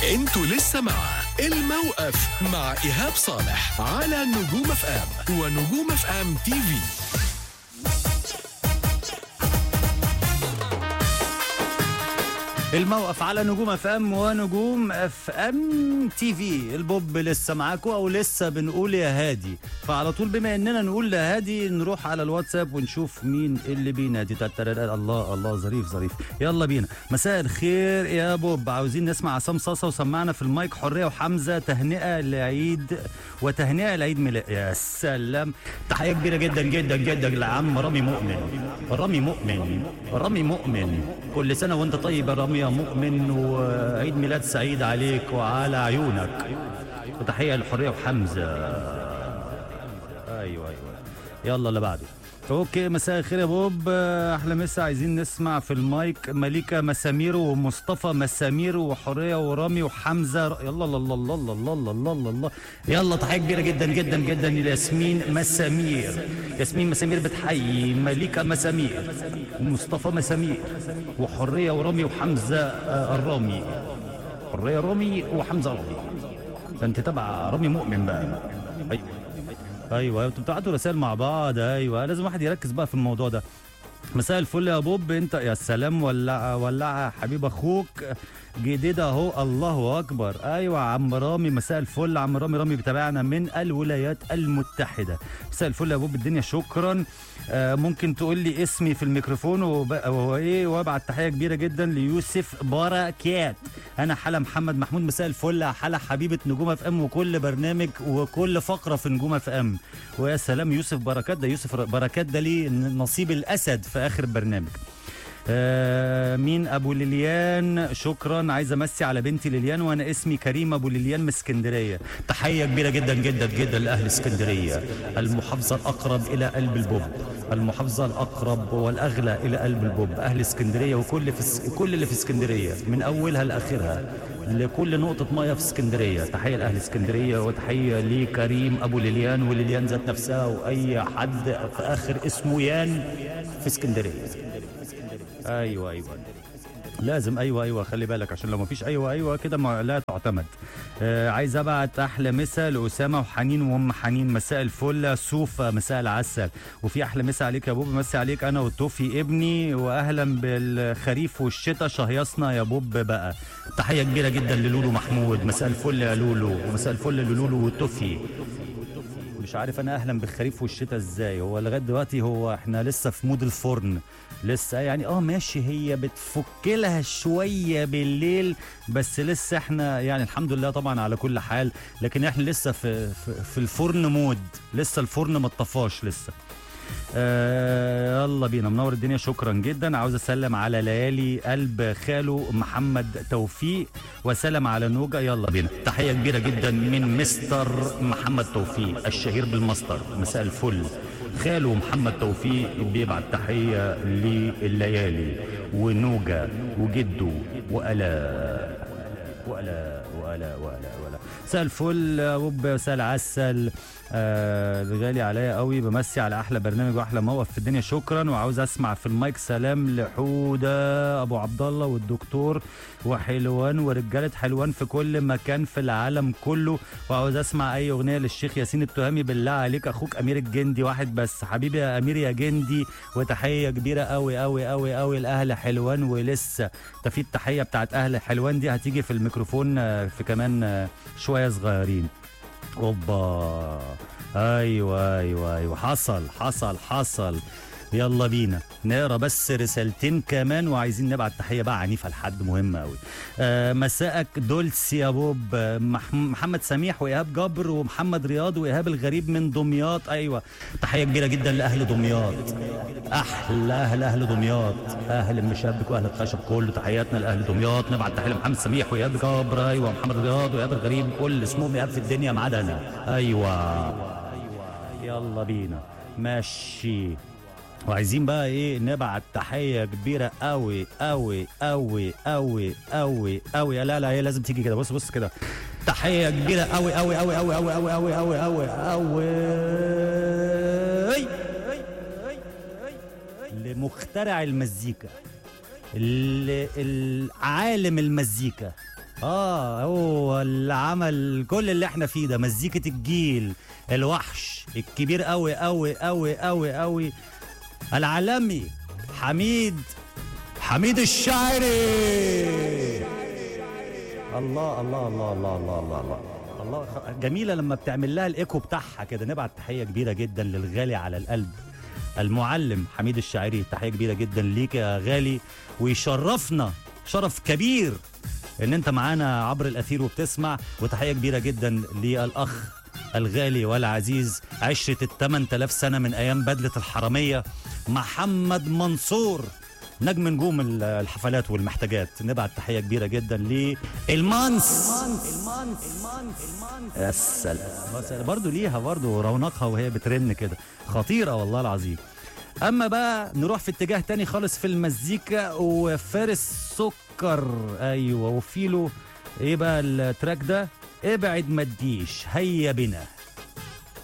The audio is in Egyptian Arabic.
انتوا لسه مع الموقف مع ايهاب صالح على نجوم اف ام ونجوم اف ام تي في الموقف على نجوم اف ام ونجوم اف ام تي في البوب لسه معاكم او لسه بنقول يا هادي فعلى طول بما اننا نقول يا هادي نروح على الواتساب ونشوف مين اللي بينادي تتررر. الله الله ظريف ظريف يلا بينا مساء الخير يا بوب عاوزين نسمع عصام صاصه وسمعنا في المايك حريه وحمزه تهنئه لعيد وتهنئه لعيد ميلاد يا سلام تحيه كبيره جدا جدا جدا لعم رامي مؤمن رامي مؤمن رامي مؤمن كل سنه وانت طيب يا رامي يا مؤمن وعيد ميلاد سعيد عليك وعلى عيونك وتحيه لحريه وحمزه ايوه ايوه يلا اللي بعده اوكي مساء الخير يا بوب احلى مسا عايزين نسمع في المايك مليكه مسامير ومصطفى مسامير وحوريه ورامي وحمزه يلا الله الله الله الله الله الله الله الله الله يلا تحيه كبيره جدا جدا جدا لياسمين مسامير ياسمين مسامير بتحيي مليكه مسامير ومصطفى مسامير وحوريه ورامي وحمزه آه، الرامي حوريه رامي وحمزه رامي ده انت تبع رامي مؤمن بقى ايوه ايوه انتوا بتبعتوا رسائل مع بعض ايوه لازم واحد يركز بقى في الموضوع ده مساء الفل يا بوب انت يا سلام ولع ولع حبيب اخوك جديد اهو الله اكبر ايوه عم رامي مساء الفل عم رامي رامي بتابعنا من الولايات المتحده مساء الفل يا بوب الدنيا شكرا آه ممكن تقول لي اسمي في الميكروفون وب- وايه وابعت تحيه كبيره جدا ليوسف بركات انا حلا محمد محمود مساء الفل يا حلا حبيبه نجوم اف ام وكل برنامج وكل فقره في نجوم اف ام ويا سلام يوسف بركات ده يوسف بركات ده ليه نصيب الاسد في اخر البرنامج آه مين ابو ليليان شكرا عايز امسي على بنتي ليليان وانا اسمي كريم ابو ليليان من اسكندريه تحيه كبيره جدا جدا جدا لاهل اسكندريه المحافظه الاقرب الى قلب البوب المحافظه الاقرب والاغلى الى قلب البوب اهل اسكندريه وكل في اس... كل اللي في اسكندريه من اولها لاخرها لكل نقطه ميه في اسكندريه تحيه لاهل اسكندريه وتحيه لكريم ابو ليليان وليليان ذات نفسها واي حد في اخر اسمه يان في اسكندريه ايوه ايوه لازم ايوه ايوه خلي بالك عشان لو ما فيش ايوه ايوه كده ما لا تعتمد آه عايز ابعت احلى مسا لاسامه وحنين وام حنين مساء الفل سوفا مساء العسل وفي احلى مسا عليك يا بوب مسا عليك انا والتوفي ابني واهلا بالخريف والشتاء شهيصنا يا بوب بقى تحيه كبيره جدا للولو محمود مساء الفل يا لولو ومساء الفل للولو والتوفي مش عارف انا اهلا بالخريف والشتاء ازاي هو لغايه دلوقتي هو احنا لسه في مود الفرن لسه يعني اه ماشي هي بتفك لها شويه بالليل بس لسه احنا يعني الحمد لله طبعا على كل حال لكن احنا لسه في في, في الفرن مود لسه الفرن ما اتطفاش لسه آه يلا بينا منور الدنيا شكرا جدا عاوز اسلم على ليالي قلب خاله محمد توفيق وسلم على نوجا يلا بينا تحيه كبيره جدا من مستر محمد توفيق الشهير بالمستر مساء الفل خاله محمد توفيق بيبعت تحيه لليالي ونوجا وجده والاء ولا ولا ولا ولا مساء الفل يا بوب مساء العسل آه غالي عليا قوي بمسي على احلى برنامج واحلى موقف في الدنيا شكرا وعاوز اسمع في المايك سلام لحوده ابو عبد الله والدكتور وحلوان ورجاله حلوان في كل مكان في العالم كله وعاوز اسمع اي اغنيه للشيخ ياسين التهامي بالله عليك اخوك امير الجندي واحد بس حبيبي يا امير يا جندي وتحيه كبيره قوي قوي قوي قوي لاهل حلوان ولسه ده في التحيه بتاعت اهل حلوان دي هتيجي في الميكروفون آه، في كمان آه، شويه صغيرين اوبا ايوه ايوه ايوه حصل حصل حصل يلا بينا نقرا بس رسالتين كمان وعايزين نبعت تحيه بقى عنيفه لحد مهم قوي آه مساءك دولس يا بوب آه، مح محمد سميح وايهاب جبر ومحمد رياض وايهاب الغريب من دمياط ايوه تحيه كبيره جدا لاهل دمياط احلى اهل اهل دمياط اهل المشبك واهل الخشب كله تحياتنا لاهل دمياط نبعت تحيه لمحمد سميح وايهاب جبر ايوه محمد رياض وايهاب الغريب كل اسمهم ايهاب في الدنيا ما عدا انا ايوه يلا بينا ماشي وعايزين بقى ايه نبعت تحيه كبيره قوي قوي قوي قوي قوي قوي لا لا هي لازم تيجي كده بص بص كده تحيه كبيره قوي قوي قوي قوي قوي قوي قوي قوي قوي قوي لمخترع المزيكا ل- العالم المزيكا اه هو اللي عمل كل اللي احنا فيه ده مزيكة الجيل الوحش الكبير قوي قوي قوي قوي قوي العالمي حميد حميد الشاعري الله الله الله الله الله الله الله الله خ- جميلة لما بتعمل لها الايكو بتاعها كده نبعت تحية كبيرة جدا للغالي على القلب المعلم حميد الشاعري تحية كبيرة جدا ليك يا غالي ويشرفنا شرف كبير ان انت معانا عبر الاثير وبتسمع وتحية كبيرة جدا للاخ الغالي والعزيز عشرة ال 8000 سنة من ايام بدلة الحرامية محمد منصور نجم نجوم ال- الحفلات والمحتاجات نبعت تحية كبيرة جدا للمانس يا سلام بس برضه ليها برضه رونقها وهي بترن كده خطيرة والله العظيم اما بقى نروح في اتجاه تاني خالص في المزيكا وفارس سكر ايوه وفيلو ايه بقى التراك ده ابعد ما تجيش هيا بنا